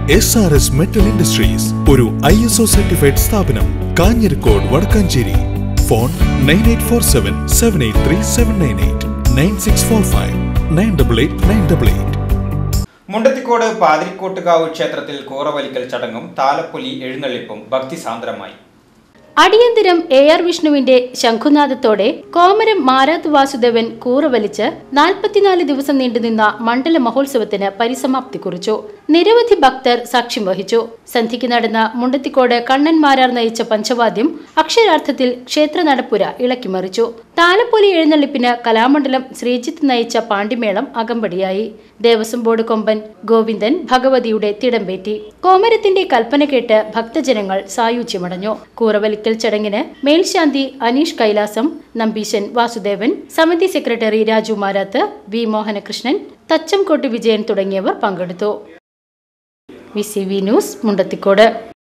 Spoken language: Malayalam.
S R S metal industries ഒരു ഐ എസ് ഒ സർട്ടിഫൈഡ് സ്ഥാപനം Kanjirakode Wadakkanchery phone nine eight four seven seven eight three seven nine eight nine six four five nine double eight nine double eight Mundathikode Pathirikkottukavu ക്ഷേത്രത്തിൽ കൂറവലിക്കൽ ചടങ്ങും താലപ്പൊലി എഴുന്നള്ളിപ്പും ഭക്തിസാന്ദ്രമായി അടിയന്തരം എ ആർ വിഷ്ണുവിന്റെ ശംഖുനാദത്തോടെ കോമരം മാരാത്ത് വാസുദേവൻ കൂറവലിച്ച് നാൽപ്പത്തിനാല് ദിവസം നീണ്ടുനിന്ന മണ്ഡല മഹോത്സവത്തിന് പരിസമാപ്തി കുറിച്ചു നിരവധി ഭക്തർ സാക്ഷ്യം വഹിച്ചു സന്ധ്യയ്ക്ക് നടന്ന മുണ്ടത്തിക്കോട് കണ്ണൻ മാരാർ നയിച്ച പഞ്ചവാദ്യം അക്ഷരാർത്ഥത്തിൽ ക്ഷേത്ര നടപ്പുര ഇളക്കിമറിച്ചു താലപ്പൊലി എഴുന്നള്ളിപ്പിന് കലാമണ്ഡലം ശ്രീജിത്ത് നയിച്ച പാണ്ടിമേളം അകമ്പടിയായി ദേവസ്വം ബോർഡ് കൊമ്പൻ ഗോവിന്ദൻ ഭഗവതിയുടെ തിടമ്പേറ്റി കോമരത്തിന്റെ കൽപ്പന കേട്ട് ഭക്തജനങ്ങൾ സായുജ്യമടഞ്ഞു കൂറവലിക്കൽ ചടങ്ങിന് മേൽശാന്തി അനീഷ് കൈലാസം നമ്പീശൻ വാസുദേവൻ സമിതി സെക്രട്ടറി രാജു മാരാത്ത് വി മോഹനകൃഷ്ണൻ തച്ചംകോട്ട് വിജയൻ തുടങ്ങിയവർ പങ്കെടുത്തു V C V news Mundathikode